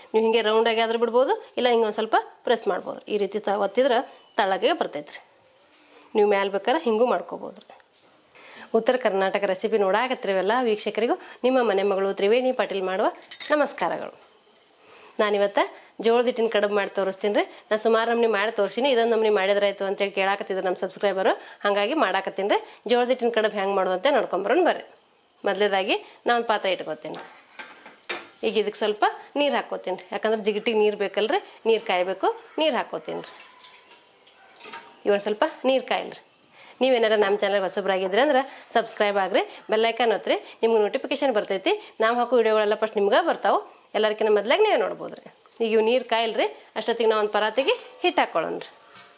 ನೀವು ಹಿಂಗೆ ರೌಂಡಾಗಿ ಆದ್ರೂ ಬಿಡ್ಬೋದು ಇಲ್ಲ ಹಿಂಗೆ ಒಂದು ಸ್ವಲ್ಪ ಪ್ರೆಸ್ ಮಾಡ್ಬೋದು ಈ ರೀತಿ ತ ಒತ್ತಿದ್ರೆ ತಳಗೆ ಬರ್ತೈತ್ರಿ ನೀವು ಮ್ಯಾಲೆ ಬೇಕಾದ್ರೆ ಹಿಂಗೂ ಮಾಡ್ಕೋಬೋದು ರೀ ಉತ್ತರ ಕರ್ನಾಟಕ ರೆಸಿಪಿ ನೋಡಾಕತ್ತಿರವೆಲ್ಲ ವೀಕ್ಷಕರಿಗೂ ನಿಮ್ಮ ಮನೆ ಮಗಳು ತ್ರಿವೇಣಿ ಪಾಟೀಲ್ ಮಾಡುವ ನಮಸ್ಕಾರಗಳು ನಾನಿವತ್ತು ಜೋಳದ ಹಿಟ್ಟಿನ ಕಡುಬು ಮಾಡಿ ತೋರಿಸ್ತೀನಿ ರೀ ನಾನು ಸುಮಾರು ನಮ್ನಿ ಮಾಡಿ ತೋರಿಸಿನಿ ಇದೊಂದು ನಮ್ನಿ ಮಾಡಿದ್ರಾಯ್ತು ಅಂತೇಳಿ ಕೇಳಾಕತ್ತಿದ್ರು ನಮ್ಮ ಸಬ್ಸ್ಕ್ರೈಬರು ಹಾಗಾಗಿ ಮಾಡಾಕತ್ತೀನಿ ರೀ ಜೋಳದ ಹಿಟ್ಟಿನ ಕಡುಬು ಹೆಂಗೆ ಮಾಡುವಂತೆ ನೋಡ್ಕೊಂಬರೋಣ ಬರ್ರಿ ಮೊದಲೇದಾಗಿ ನಾನು ಒಂದು ಪಾತ್ರೆ ಇಟ್ಕೋತೀನಿ ಈಗ ಇದಕ್ಕೆ ಸ್ವಲ್ಪ ನೀರು ಹಾಕ್ಕೋತೀನಿ ರೀ ಯಾಕಂದ್ರೆ ಜಿಗಿಟಿಗೆ ನೀರು ಬೇಕಲ್ರಿ ನೀರು ಕಾಯಬೇಕು ನೀರು ಹಾಕ್ಕೋತೀನಿ ರೀ ಇವಾಗ ಸ್ವಲ್ಪ ನೀರು ಕಾಯಿಲ್ರಿ ನೀವೇನಾರ ನಮ್ಮ ಚಾನಲ್ ಹೊಸಬ್ರಾಗಿದ್ರೆ ಅಂದ್ರೆ ಸಬ್ಸ್ಕ್ರೈಬ್ ಆಗ್ರಿ ಬೆಲ್ಲೈಕನ್ ಒತ್ರಿ ನಿಮ್ಗೆ ನೋಟಿಫಿಕೇಶನ್ ಬರ್ತೈತಿ ನಾವು ಹಾಕೋ ವಿಡಿಯೋಗಳೆಲ್ಲ ಫಸ್ಟ್ ನಿಮ್ಗೆ ಬರ್ತಾವೆ ಎಲ್ಲರಿಗಿಂತ ಮೊದ್ಲಾಗ ನೀವೇ ನೋಡ್ಬೋದು ರೀ ಈಗ ಇವು ನೀರು ಕಾಯಿಲ್ರಿ ಅಷ್ಟೊತ್ತಿಗೆ ನಾವು ಒಂದು ಪರಾತಿಗೆ ಹಿಟ್ಟು ಹಾಕ್ಕೊಳ್ಳೋಣ ರೀ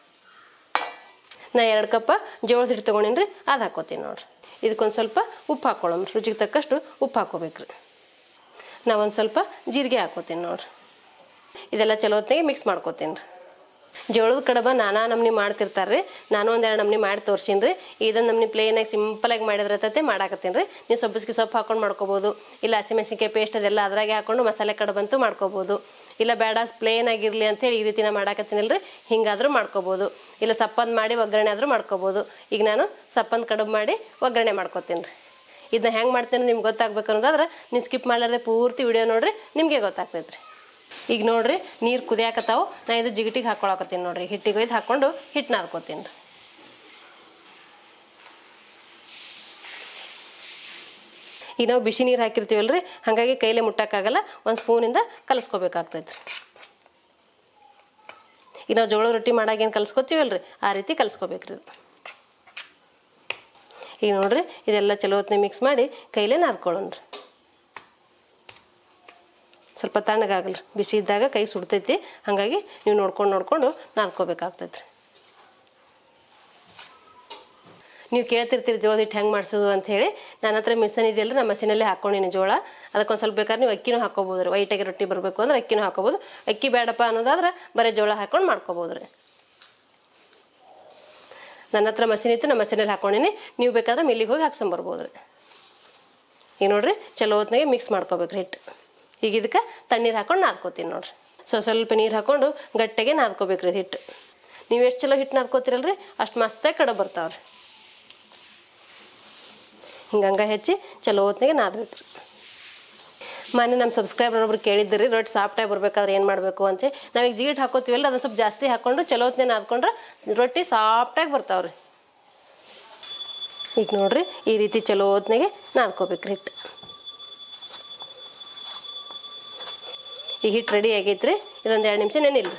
ನಾ ಎರಡು ಕಪ್ಪ ಜೋಳದ ಹಿಟ್ಟು ತೊಗೊಂಡಿನಿ ರೀ ಅದು ಹಾಕ್ಕೋತೀನಿ ನೋಡ್ರಿ ಇದಕ್ಕೊಂದು ಸ್ವಲ್ಪ ಉಪ್ಪು ಹಾಕ್ಕೊಳ್ಳೋಣ ರುಚಿಗೆ ತಕ್ಕಷ್ಟು ಉಪ್ಪು ಹಾಕ್ಕೋಬೇಕು ರೀ ನಾ ಒಂದು ಸ್ವಲ್ಪ ಜೀರಿಗೆ ಹಾಕ್ಕೋತೀನಿ ನೋಡ್ರಿ ಇದೆಲ್ಲ ಚಲೋ ಹೊತ್ತಿಗೆ ಮಿಕ್ಸ್ ಮಾಡ್ಕೋತೀನಿ ರೀ ಜೋಳದ ಕಡಬ ನಾನಾ ನಮ್ನಿ ಮಾಡ್ತಿರ್ತಾರೆ ರೀ ನಾನು ಒಂದೆರಡು ನಮ್ನಿ ಮಾಡಿ ತೋರ್ಸೀನಿ ರೀ ಇದೊಂದು ನಮ್ನಿ ಪ್ಲೇನಾಗಿ ಸಿಂಪಲಾಗಿ ಮಾಡಿದ್ರತತೆ ಮಾಡಾಕತ್ತೀನಿ ರೀ ನೀವು ಸೊಪ್ಪಸ್ಗೆ ಸೊಪ್ಪು ಹಾಕೊಂಡು ಮಾಡ್ಕೋಬೋದು ಇಲ್ಲ ಹಸಿಮೆಣಸಿನ್ಕಾಯಿ ಪೇಸ್ಟ್ ಅದೆಲ್ಲ ಅದ್ರಾಗೆ ಹಾಕೊಂಡು ಮಸಾಲೆ ಕಡಬಂತೂ ಮಾಡ್ಕೋಬೋದು ಇಲ್ಲ ಬೇಡ ಪ್ಲೇನ್ ಆಗಿರಲಿ ಅಂತೇಳಿ ಈ ರೀತಿ ನಾ ಮಾಡಾಕತ್ತೀನಲ್ಲ ರೀ ಹಿಂಗಾದ್ರೂ ಮಾಡ್ಕೋಬೋದು ಇಲ್ಲ ಸಪ್ಪಂದು ಮಾಡಿ ಒಗ್ಗರಣೆ ಆದರೂ ಮಾಡ್ಕೋಬೋದು ಈಗ ನಾನು ಸಪ್ಪಂದು ಕಡುಬು ಮಾಡಿ ಒಗ್ಗರಣೆ ಮಾಡ್ಕೋತೀನಿ ರೀ ಇದನ್ನ ಹೆಂಗೆ ಮಾಡ್ತೀನಿ ನಿಮ್ಗೆ ಗೊತ್ತಾಗ್ಬೇಕು ಅನ್ನೋದಾದ್ರೆ ನೀವು ಸ್ಕಿಪ್ ಮಾಡಲಾರ್ದೆ ಪೂರ್ತಿ ವಿಡಿಯೋ ನೋಡ್ರಿ ನಿಮಗೆ ಗೊತ್ತಾಗ್ತೈತೆ ರೀ ಈಗ ನೋಡ್ರಿ ನೀರು ಕುದಿಯಾಕತ್ತಾವು ನಾ ಇದು ಜಿಗಿಟಿಗೆ ಹಾಕೊಳಕತ್ತೀನಿ ನೋಡ್ರಿ ಹಿಟ್ಟಿಗೆ ಒಯ್ದು ಹಾಕೊಂಡು ಹಿಟ್ಟು ನಾದ್ಕೋತೀನಿ ರೀ ಈಗ ನಾವು ಬಿಸಿ ನೀರು ಹಾಕಿರ್ತೀವಲ್ರಿ ಹಾಗಾಗಿ ಕೈಲೇ ಮುಟ್ಟಕ್ಕಾಗಲ್ಲ ಒಂದು ಸ್ಪೂನಿಂದ ಕಲಿಸ್ಕೋಬೇಕಾಗ್ತೈತೆ ರೀ ಈಗ ನಾವು ಜೋಳದ ರೊಟ್ಟಿ ಮಾಡಾಗ ಏನು ಕಲ್ಸ್ಕೊತೀವಲ್ರಿ ಆ ರೀತಿ ಕಲ್ಸ್ಕೋಬೇಕ್ರಿ ಇದು ಈಗ ನೋಡ್ರಿ ಇದೆಲ್ಲ ಚಲೋ ಹೊತ್ತಿನ ಮಿಕ್ಸ್ ಮಾಡಿ ಕೈಲೇ ನಾದ್ಕೊಳ್ಳೋಣ ರೀ ಸ್ವಲ್ಪ ತಣ್ಣಗಾಗಲ್ರಿ ಬಿಸಿ ಇದ್ದಾಗ ಕೈ ಸುಡ್ತೈತಿ ಹಾಗಾಗಿ ನೀವು ನೋಡ್ಕೊಂಡು ನೋಡ್ಕೊಂಡು ನಾದ್ಕೋಬೇಕಾಗ್ತೈತೆ ರೀ ನೀವು ಕೇಳ್ತಿರ್ತೀರಿ ಜೋಳದ ಹಿಟ್ಟು ಹೆಂಗೆ ಮಾಡಿಸೋದು ಅಂತ ಹೇಳಿ ನನ್ನ ಹತ್ರ ಮಿಷನ್ ಇದೆಯಲ್ಲ ನಮ್ಮ ಮಷೀನಲ್ಲೇ ಹಾಕ್ಕೊಂಡಿನಿ ಜೋಳ ಅದಕ್ಕೊಂದು ಸ್ವಲ್ಪ ಬೇಕಾದ್ರೆ ನೀವು ಅಕ್ಕಿನೂ ಹಾಕೋಬೋದು ರೀ ವೈಟಾಗಿ ರೊಟ್ಟಿ ಬರಬೇಕು ಅಂದ್ರೆ ಅಕ್ಕಿನೂ ಹಾಕೋಬೋದು ಅಕ್ಕಿ ಬೇಡಪ್ಪ ಅನ್ನೋದಾದ್ರೆ ಬರೀ ಜೋಳ ಹಾಕೊಂಡು ಮಾಡ್ಕೋಬೋದು ರೀ ನನ್ನ ಹತ್ರ ಮಷೀನ್ ಇತ್ತು ನಮ್ಮ ಮಷೀನಲ್ಲಿ ಹಾಕೊಂಡಿನಿ ನೀವು ಬೇಕಾದ್ರೆ ಮಿಲ್ಲಿಗೆ ಹೋಗಿ ಹಾಕ್ಸಂಬರ್ಬೋದು ರೀ ಈಗ ನೋಡ್ರಿ ಚಲೋ ಹೊತ್ನಾಗೆ ಮಿಕ್ಸ್ ಮಾಡ್ಕೋಬೇಕು ಹಿಟ್ಟು ಈಗ ಇದಕ್ಕೆ ತಣ್ಣೀರು ಹಾಕೊಂಡು ನಾದ್ಕೋತೀನಿ ನೋಡ್ರಿ ಸೊ ಸ್ವಲ್ಪ ನೀರು ಹಾಕೊಂಡು ಗಟ್ಟಿಗೆ ನಾದ್ಕೋಬೇಕ್ರಿ ಹಿಟ್ಟು ನೀವು ಎಷ್ಟು ಚಲೋ ಹಿಟ್ಟು ನಾದ್ಕೋತಿರಲ್ರಿ ಅಷ್ಟು ಮಸ್ತಾಗಿ ಕಡೆ ಬರ್ತಾವ್ರಿ ಹಿಂಗಂಗ ಹೆಚ್ಚಿ ಚಲೋ ಹೊತ್ನಾಗೆ ನಾದ್ಬೇಕು ರೀ ಮೊನ್ನೆ ನಮ್ಮ ಸಬ್ಸ್ಕ್ರೈಬರ್ ಒಬ್ರು ಕೇಳಿದ್ರಿ ರೊಟ್ಟಿ ಸಾಫ್ಟಾಗಿ ಬರ್ಬೇಕಾದ್ರೆ ಏನು ಮಾಡಬೇಕು ಅಂತ ನಾವೀಗ ಜೀಟ್ ಹಾಕೋತೀವಲ್ಲ ಅದನ್ನ ಸ್ವಲ್ಪ ಜಾಸ್ತಿ ಹಾಕ್ಕೊಂಡು ಚಲೋ ಹೊತ್ನೇ ನಾದ್ಕೊಂಡ್ರೆ ರೊಟ್ಟಿ ಸಾಫ್ಟಾಗಿ ಬರ್ತಾವ್ರಿ ಈಗ ನೋಡ್ರಿ ಈ ರೀತಿ ಚಲೋ ಹೊತ್ನಾಗೆ ನಾದ್ಕೋಬೇಕ್ರಿ ಹಿಟ್ಟು ಈ ಹಿಟ್ಟು ರೆಡಿ ಆಗೈತ್ರಿ ಇದೊಂದು ಎರಡು ನಿಮಿಷ ನೆನಿಲ್ರಿ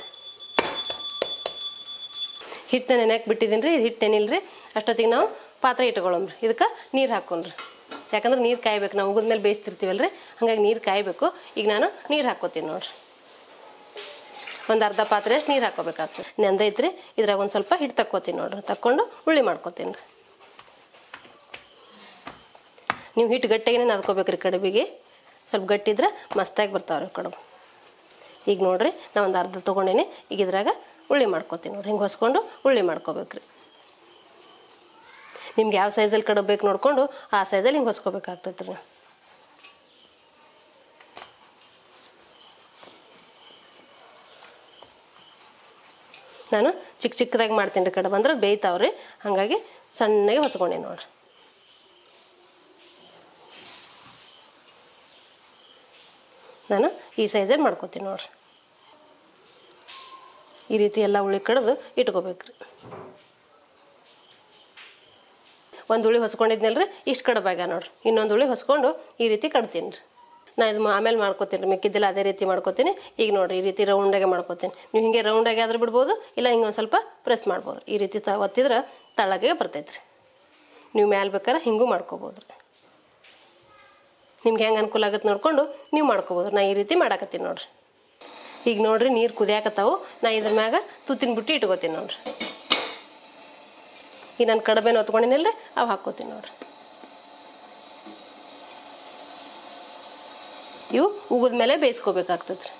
ಹಿಟ್ಟನ್ನ ನೆನೆಯಕ್ಕೆ ಬಿಟ್ಟಿದ್ದೀನಿ ರೀ ಹಿಟ್ಟು ನೆನಿಲ್ರಿ ಅಷ್ಟೊತ್ತಿಗೆ ನಾವು ಪಾತ್ರೆ ಇಟ್ಕೊಳ್ಳೋಮ್ರಿ ಇದಕ್ಕೆ ನೀರು ಹಾಕೊಂಡ್ರಿ ಯಾಕಂದ್ರೆ ನೀರು ಕಾಯ್ಬೇಕು ನಾವು ಉಗಿದ ಮೇಲೆ ಬೇಯಿಸ್ತಿರ್ತೀವಲ್ರಿ ಹಾಗಾಗಿ ನೀರು ಕಾಯಬೇಕು ಈಗ ನಾನು ನೀರು ಹಾಕ್ಕೋತೀನಿ ನೋಡ್ರಿ ಒಂದು ಅರ್ಧ ಪಾತ್ರೆ ಅಷ್ಟು ನೀರು ಹಾಕೋಬೇಕಾಗ್ತದೆ ನೆಂದೈತ್ರಿ ಇದ್ರಾಗ ಒಂದು ಸ್ವಲ್ಪ ಹಿಟ್ಟು ತಕ್ಕೋತೀನಿ ನೋಡ್ರಿ ತಕ್ಕೊಂಡು ಉಳ್ಳಿ ಮಾಡ್ಕೋತೀನಿ ರೀ ನೀವು ಹಿಟ್ಟು ಗಟ್ಟಿಗೆ ನಾದ್ಕೋಬೇಕ್ರಿ ಕಡುಬಿಗೆ ಸ್ವಲ್ಪ ಗಟ್ಟಿ ಇದ್ರೆ ಮಸ್ತಾಗಿ ಬರ್ತಾವ್ರಿ ಕಡುಬು ಈಗ ನೋಡ್ರಿ ನಾ ಒಂದು ಅರ್ಧ ತೊಗೊಂಡೇನಿ ಈಗ ಇದ್ರಾಗ ಉಳ್ಳಿ ಮಾಡ್ಕೋತೀನಿ ನೋಡ್ರಿ ಹಿಂಗೆ ಹೊಸ್ಕೊಂಡು ಉಳ್ಳಿ ಮಾಡ್ಕೋಬೇಕ್ರಿ ನಿಮ್ಗೆ ಯಾವ ಸೈಜಲ್ಲಿ ಕಡುಬು ಬೇಕು ನೋಡ್ಕೊಂಡು ಆ ಸೈಜಲ್ಲಿ ಹಿಂಗೆ ಹೊಸ್ಕೋಬೇಕಾಗ್ತೈತೆ ರೀ ನಾನು ಚಿಕ್ಕ ಚಿಕ್ಕದಾಗಿ ಮಾಡ್ತೀನಿ ರೀ ಕಡುಬು ಅಂದ್ರೆ ಬೇಯ್ತಾವ್ರಿ ಹಾಗಾಗಿ ಸಣ್ಣಗೆ ಹೊಸ್ಕೊಂಡೆ ನೋಡ್ರಿ ನಾನು ಈ ಸೈಜಲ್ಲಿ ಮಾಡ್ಕೋತೀನಿ ನೋಡ್ರಿ ಈ ರೀತಿ ಎಲ್ಲ ಉಳ್ಳಿ ಕಡ್ದು ಇಟ್ಕೋಬೇಕ್ರಿ ಒಂದು ಉಳಿ ಹೊಸ್ಕೊಂಡಿದ್ನಲ್ರಿ ಇಷ್ಟು ಕಡಬಾಗ ನೋಡ್ರಿ ಇನ್ನೊಂದು ಉಳಿ ಹೊಸ್ಕೊಂಡು ಈ ರೀತಿ ಕಡ್ತೀನಿ ರೀ ನಾ ಇದು ಆಮೇಲೆ ಮಾಡ್ಕೋತೀನಿ ರೀ ಮಿಕ್ಕಿದ್ದೆಲ್ಲ ಅದೇ ರೀತಿ ಮಾಡ್ಕೋತೀನಿ ಈಗ ನೋಡ್ರಿ ಈ ರೀತಿ ರೌಂಡಾಗೆ ಮಾಡ್ಕೋತೀನಿ ನೀವು ಹಿಂಗೆ ರೌಂಡಾಗಿ ಆದ್ರೂ ಬಿಡ್ಬೋದು ಇಲ್ಲ ಹಿಂಗೆ ಒಂದು ಸ್ವಲ್ಪ ಪ್ರೆಸ್ ಮಾಡ್ಬೋದು ಈ ರೀತಿ ತ ಒತ್ತಿದ್ರೆ ತಳಗೆ ಬರ್ತೈತೆ ರೀ ನೀವು ಮ್ಯಾಲೆ ಬೇಕಾದ್ರೆ ಹಿಂಗೂ ಮಾಡ್ಕೋಬೋದು ರೀ ನಿಮ್ಗೆ ಹೆಂಗೆ ಅನುಕೂಲ ಆಗುತ್ತೆ ನೋಡ್ಕೊಂಡು ನೀವು ಮಾಡ್ಕೋಬೋದು ನಾ ಈ ರೀತಿ ಮಾಡಾಕತ್ತೀನಿ ನೋಡ್ರಿ ಈಗ ನೋಡ್ರಿ ನೀರು ಕುದಿಯಾಕತ್ತಾವು ನಾ ಇದ್ರ ಮ್ಯಾಗ ತುತ್ತಿನ ಬುಟ್ಟಿ ಇಟ್ಕೋತೀನಿ ನೋಡ್ರಿ ಈಗ ನಾನು ಕಡಬೇನ ಹೊತ್ಕೊಂಡಿನಲ್ರಿ ಅವು ಹಾಕ್ಕೋತೀನಿ ನೋಡ್ರಿ ಇವು ಉಗಿದ ಮೇಲೆ ಬೇಯಿಸ್ಕೋಬೇಕಾಗ್ತದೆ ರೀ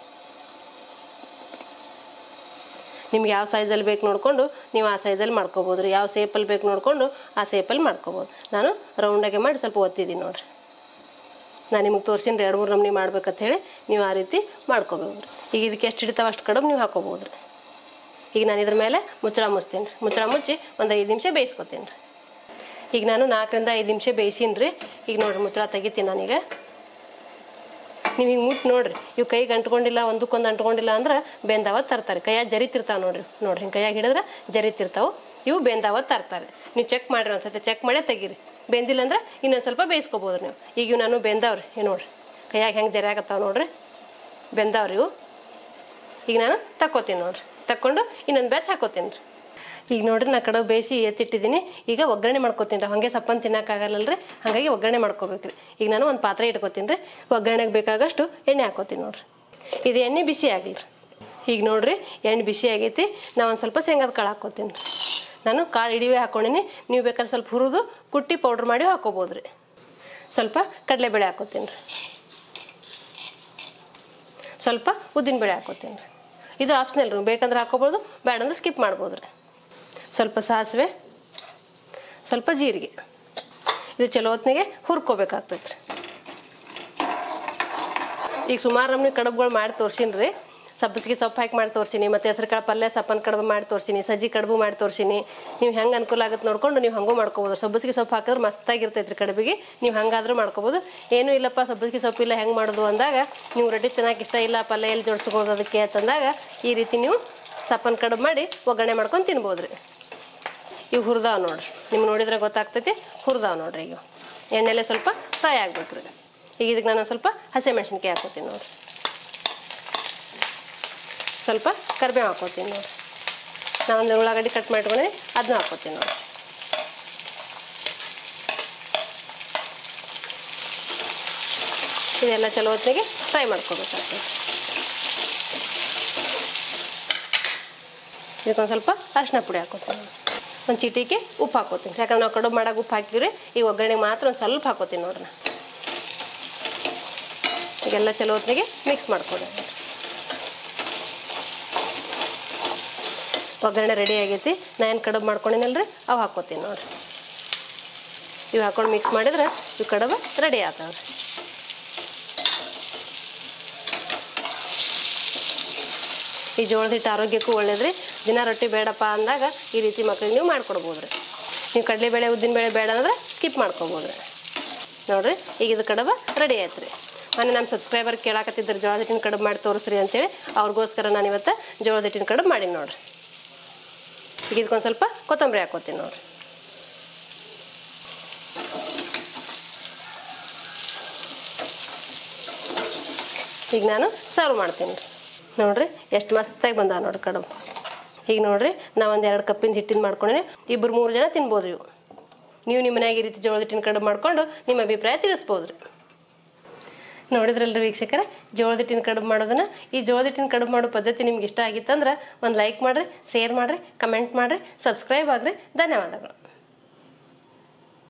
ನಿಮ್ಗೆ ಯಾವ ಸೈಜಲ್ಲಿ ಬೇಕು ನೋಡಿಕೊಂಡು ನೀವು ಆ ಸೈಜಲ್ಲಿ ಮಾಡ್ಕೋಬೋದು ರೀ ಯಾವ ಸೇಪಲ್ಲಿ ಬೇಕು ನೋಡಿಕೊಂಡು ಆ ಸೇಪಲ್ಲಿ ಮಾಡ್ಕೋಬೋದು ನಾನು ರೌಂಡಾಗೆ ಮಾಡಿ ಸ್ವಲ್ಪ ಒತ್ತಿದ್ದೀನಿ ನೋಡ್ರಿ ನಾನು ನಿಮಗೆ ತೋರಿಸಿನ್ರಿ ಎರಡು ಮೂರು ನಮ್ನಿ ಮಾಡ್ಬೇಕಂತ ಹೇಳಿ ನೀವು ಆ ರೀತಿ ಮಾಡ್ಕೋಬೇಕು ಈಗ ಇದಕ್ಕೆ ಎಷ್ಟು ಹಿಡಿತಾವ ಅಷ್ಟು ಕಡುಬು ನೀವು ಹಾಕೋಬೋದು ರೀ ಈಗ ನಾನು ಇದ್ರ ಮೇಲೆ ಮುಚ್ಚಳ ಮುಚ್ತೀನಿ ರೀ ಮುಚ್ಚಳ ಮುಚ್ಚಿ ಒಂದು ಐದು ನಿಮಿಷ ಬೇಯಿಸ್ಕೊತೀನಿ ರೀ ಈಗ ನಾನು ನಾಲ್ಕರಿಂದ ಐದು ನಿಮಿಷ ಬೇಯಿಸೀನಿ ರೀ ಈಗ ನೋಡಿರಿ ಮುಚ್ಚಳ ತೆಗಿತೀನಿ ನಾನೀಗ ನೀವು ಹಿಂಗೆ ಮುಟ್ಟು ನೋಡ್ರಿ ಇವು ಕೈಗೆ ಅಂಟ್ಕೊಂಡಿಲ್ಲ ಒಂದಕ್ಕೊಂದು ಅಂಟ್ಕೊಂಡಿಲ್ಲ ಅಂದ್ರೆ ಬೆಂದಾವ ತರ್ತಾರೆ ಕೈಯಾಗ ಜರಿತಿರ್ತಾವೆ ನೋಡ್ರಿ ನೋಡ್ರಿ ಹಿಂಗೆ ಕೈಯಾಗ ಹಿಡಿದ್ರೆ ಜರಿತಿರ್ತಾವೆ ಇವು ಬೆಂದಾವ ತರ್ತಾರೆ ನೀವು ಚೆಕ್ ಮಾಡಿರಿ ಒಂದ್ಸತಿ ಚೆಕ್ ಮಾಡೇ ತೆಗೀರಿ ಬೆಂದಿಲ್ಲ ಅಂದ್ರೆ ಇನ್ನೊಂದು ಸ್ವಲ್ಪ ಬೇಯಿಸ್ಕೊಬೋದು ನೀವು ಈಗ ಇವು ನಾನು ಬೆಂದಾವ್ರಿ ಇವು ನೋಡ್ರಿ ಕೈಯಾಗ ಹೆಂಗೆ ಜರಿ ಆಗತ್ತಾವ ನೋಡ್ರಿ ಬೆಂದಾವ್ರಿ ಇವು ಈಗ ನಾನು ತಕ್ಕೋತೀನಿ ನೋಡ್ರಿ ತಕ್ಕೊಂಡು ಇನ್ನೊಂದು ಬ್ಯಾಚ್ ಹಾಕೋತೀನಿ ರೀ ಈಗ ನೋಡ್ರಿ ನಾ ಕಡವು ಬೇಯಿಸಿ ಎತ್ತಿಟ್ಟಿದ್ದೀನಿ ಈಗ ಒಗ್ಗರಣೆ ಮಾಡ್ಕೊತೀನಿ ರೀ ಹಾಗೆ ಸಪ್ಪನ್ ತಿನ್ನೋಕ್ಕಾಗಲ್ಲ ರೀ ಹಾಗಾಗಿ ಒಗ್ಗರಣೆ ಮಾಡ್ಕೋಬೇಕು ರೀ ಈಗ ನಾನು ಒಂದು ಪಾತ್ರೆ ಇಟ್ಕೋತೀನಿ ರೀ ಒಗ್ಗರಣೆಗೆ ಬೇಕಾಗಷ್ಟು ಎಣ್ಣೆ ಹಾಕೋತೀನಿ ನೋಡ್ರಿ ಇದು ಎಣ್ಣೆ ಬಿಸಿ ಆಗಲಿ ರೀ ಈಗ ನೋಡ್ರಿ ಎಣ್ಣೆ ಬಿಸಿ ಆಗೈತಿ ನಾ ಒಂದು ಸ್ವಲ್ಪ ಶೇಂಗಾದ ಕಾಳು ಹಾಕೋತೀನಿ ರೀ ನಾನು ಕಾಳು ಇಡಿವೆ ಹಾಕೊಂಡಿನಿ ನೀವು ಬೇಕಾದ್ರೆ ಸ್ವಲ್ಪ ಹುರಿದು ಕುಟ್ಟಿ ಪೌಡ್ರ್ ಮಾಡಿ ಹಾಕೋಬೋದು ರೀ ಸ್ವಲ್ಪ ಕಡಲೆಬೇಳೆ ಹಾಕೋತೀನಿ ರೀ ಸ್ವಲ್ಪ ಉದ್ದಿನಬೇಳೆ ಹಾಕೋತೀನಿ ರೀ ಇದು ಆಪ್ಷನಲ್ ರೀ ಬೇಕಂದ್ರೆ ಹಾಕೋಬೋದು ಬೇಡ ಅಂದ್ರೆ ಸ್ಕಿಪ್ ಮಾಡ್ಬೋದು ರೀ ಸ್ವಲ್ಪ ಸಾಸಿವೆ ಸ್ವಲ್ಪ ಜೀರಿಗೆ ಇದು ಚಲೋ ಹೊತ್ನಾಗೆ ಹುರ್ಕೋಬೇಕಾಗ್ತೈತೆ ರೀ ಈಗ ಸುಮಾರು ನಮ್ನಿ ಕಡುಬುಗಳು ಮಾಡಿ ತೋರ್ಸೀನಿ ರೀ ಸಬ್ಬಸಿಗೆ ಸೊಪ್ಪು ಹಾಕಿ ಮಾಡಿ ತೋರ್ಸೀನಿ ಮತ್ತು ಹೆಸರು ಕಾಳು ಪಲ್ಯ ಸಪ್ಪನ ಕಡುಬು ಮಾಡಿ ತೋರ್ಸೀನಿ ಸಜ್ಜಿ ಕಡುಬು ಮಾಡಿ ತೋರ್ಸೀನಿ ನೀವು ಹೆಂಗೆ ಅನುಕೂಲ ಆಗುತ್ತೆ ನೋಡ್ಕೊಂಡು ನೀವು ಹಂಗೂ ಮಾಡ್ಕೋಬೋದು ಸಬ್ಬಸಿಗೆ ಸೊಪ್ಪು ಹಾಕಿದ್ರೆ ಮಸ್ತಾಗಿರ್ತೈತೆ ರೀ ಕಡುಬಿಗೆ ನೀವು ಹಂಗಾದ್ರೂ ಮಾಡ್ಕೋಬೋದು ಏನೂ ಇಲ್ಲಪ್ಪ ಸಬ್ಬಸಿಗೆ ಸೊಪ್ಪು ಇಲ್ಲ ಹೆಂಗೆ ಮಾಡೋದು ಅಂದಾಗ ನೀವು ರೊಟ್ಟಿ ತಿನ್ನಕ್ಕೆ ಇಷ್ಟ ಇಲ್ಲ ಪಲ್ಯ ಎಲ್ಲಿ ಜೋಡಿಸ್ಬೋದು ಅದಕ್ಕೆ ಅಂತಂದಾಗ ಈ ರೀತಿ ನೀವು ಸಪ್ಪನ ಕಡುಬು ಮಾಡಿ ಒಗ್ಗರಣೆ ಮಾಡ್ಕೊಂಡು ತಿನ್ಬೋದು ರೀ ಇವು ಹುರಿದಾವ್ ನೋಡ್ರಿ ನಿಮ್ಗೆ ನೋಡಿದ್ರೆ ಗೊತ್ತಾಗ್ತೈತಿ ಹುರಿದಾವ್ ನೋಡ್ರಿ ಈಗ ಎಣ್ಣೆಲೆ ಸ್ವಲ್ಪ ಫ್ರೈ ಆಗ್ಬೇಕು ರೀ ಈಗ ಇದಕ್ಕೆ ನಾನು ಸ್ವಲ್ಪ ಹಸಿಮೆಣ್ಸಿನ್ಕಾಯಿ ಹಾಕೋತೀನಿ ನೋಡ್ರಿ ಸ್ವಲ್ಪ ಕರಿಬೇವು ಹಾಕೋತೀನಿ ನೋಡ್ರಿ ನಾನು ಒಂದು ಉಳ್ಳಾಗಡ್ಡಿ ಕಟ್ ಮಾಡ್ಕೊಂಡೆ ಅದನ್ನ ಹಾಕೋತೀನಿ ನೋಡ್ರಿ ಇದೆಲ್ಲ ಚಲೋ ಹೊತ್ತಿಗೆ ಫ್ರೈ ಮಾಡ್ಕೋಬೇಕಾಗ್ತದೆ ಇದಕ್ಕೊಂದು ಸ್ವಲ್ಪ ಅರಿಶಿನ ಪುಡಿ ಹಾಕೋತೀನಿ ಒಂದು ಚೀಟಿಗೆ ಉಪ್ಪು ಹಾಕೋತೀನಿ ಯಾಕಂದ್ರೆ ನಾವು ಕಡುಬು ಮಾಡಾಗ ಉಪ್ಪು ಹಾಕಿವ್ರಿ ಈಗ ಒಗ್ಗರಣೆಗೆ ಮಾತ್ರ ಒಂದು ಸ್ವಲ್ಪ ಹಾಕೋತೀನಿ ನೋಡ್ರಿ ನಾ ಈಗೆಲ್ಲ ಚಲೋ ಹೊತ್ತಿಗೆ ಮಿಕ್ಸ್ ಮಾಡ್ಕೊಡಿ ಒಗ್ಗರಣೆ ರೆಡಿ ಆಗೈತಿ ನಾ ಏನು ಕಡುಬು ಮಾಡ್ಕೊಂಡಿನಲ್ರಿ ಅವು ಹಾಕೋತೀನಿ ನೋಡ್ರಿ ಇವು ಹಾಕೊಂಡು ಮಿಕ್ಸ್ ಮಾಡಿದ್ರೆ ಇವು ಕಡುಬು ರೆಡಿ ಆಗ್ತಾವ್ರಿ ಈ ಜೋಳದ ಹಿಟ್ಟು ಆರೋಗ್ಯಕ್ಕೂ ಒಳ್ಳೇದ್ರಿ ದಿನ ರೊಟ್ಟಿ ಬೇಡಪ್ಪ ಅಂದಾಗ ಈ ರೀತಿ ಮಕ್ಳಿಗೆ ನೀವು ಮಾಡ್ಕೊಡ್ಬೋದು ರೀ ನೀವು ಕಡಲೆಬೇಳೆ ಉದ್ದಿನಬೇಳೆ ಬೇಡ ಅಂದ್ರೆ ಸ್ಕಿಪ್ ಮಾಡ್ಕೊಬೋದು ರೀ ನೋಡ್ರಿ ಈಗ ಇದು ಕಡುಬು ರೆಡಿ ಆಯ್ತು ರೀ ಮೊನ್ನೆ ನಮ್ಮ ಸಬ್ಸ್ಕ್ರೈಬರ್ ಕೇಳಾಕತ್ತಿದ್ರು ಜೋಳದ ಹಿಟ್ಟಿನ ಕಡುಬು ಮಾಡಿ ತೋರಿಸ್ರಿ ಅಂತೇಳಿ ಅವ್ರಿಗೋಸ್ಕರ ನಾನು ಇವತ್ತು ಜೋಳದ ಹಿಟ್ಟಿನ ಕಡುಬು ಮಾಡೀನಿ ನೋಡ್ರಿ ಈಗ ಇದಕ್ಕೊಂದು ಸ್ವಲ್ಪ ಕೊತ್ತಂಬರಿ ಹಾಕೋತೀನಿ ನೋಡ್ರಿ ಈಗ ನಾನು ಸರ್ವ್ ಮಾಡ್ತೀನಿ ರೀ ನೋಡ್ರಿ ಎಷ್ಟು ಮಸ್ತಾಗಿ ಬಂದಾವ ನೋಡ್ರಿ ಕಡುಬು ಈಗ ನೋಡ್ರಿ ನಾ ಒಂದು ಎರಡು ಕಪ್ಪಿಂದ ಹಿಟ್ಟಿನ ಮಾಡ್ಕೊಂಡೇನೆ ಇಬ್ಬರು ಮೂರು ಜನ ತಿನ್ಬೋದು ಇವು ನೀವು ನಿಮ್ಮ ಮನ್ಯಾಗ ಈ ರೀತಿ ಜೋಳದ ಹಿಟ್ಟಿನ ಕಡುಬು ಮಾಡ್ಕೊಂಡು ನಿಮ್ಮ ಅಭಿಪ್ರಾಯ ತಿಳಿಸ್ಬೋದು ರೀ ನೋಡಿದ್ರಲ್ರಿ ವೀಕ್ಷಕರ ಜೋಳದ ಹಿಟ್ಟಿನ ಕಡುಬು ಮಾಡೋದನ್ನ ಈ ಜೋಳದ ಹಿಟ್ಟಿನ ಕಡುಬು ಮಾಡೋ ಪದ್ಧತಿ ನಿಮ್ಗೆ ಇಷ್ಟ ಆಗಿತ್ತಂದ್ರೆ ಒಂದು ಲೈಕ್ ಮಾಡಿರಿ ಶೇರ್ ಮಾಡಿರಿ ಕಮೆಂಟ್ ಮಾಡಿರಿ ಸಬ್ಸ್ಕ್ರೈಬ್ ಆಗ್ರಿ ಧನ್ಯವಾದಗಳು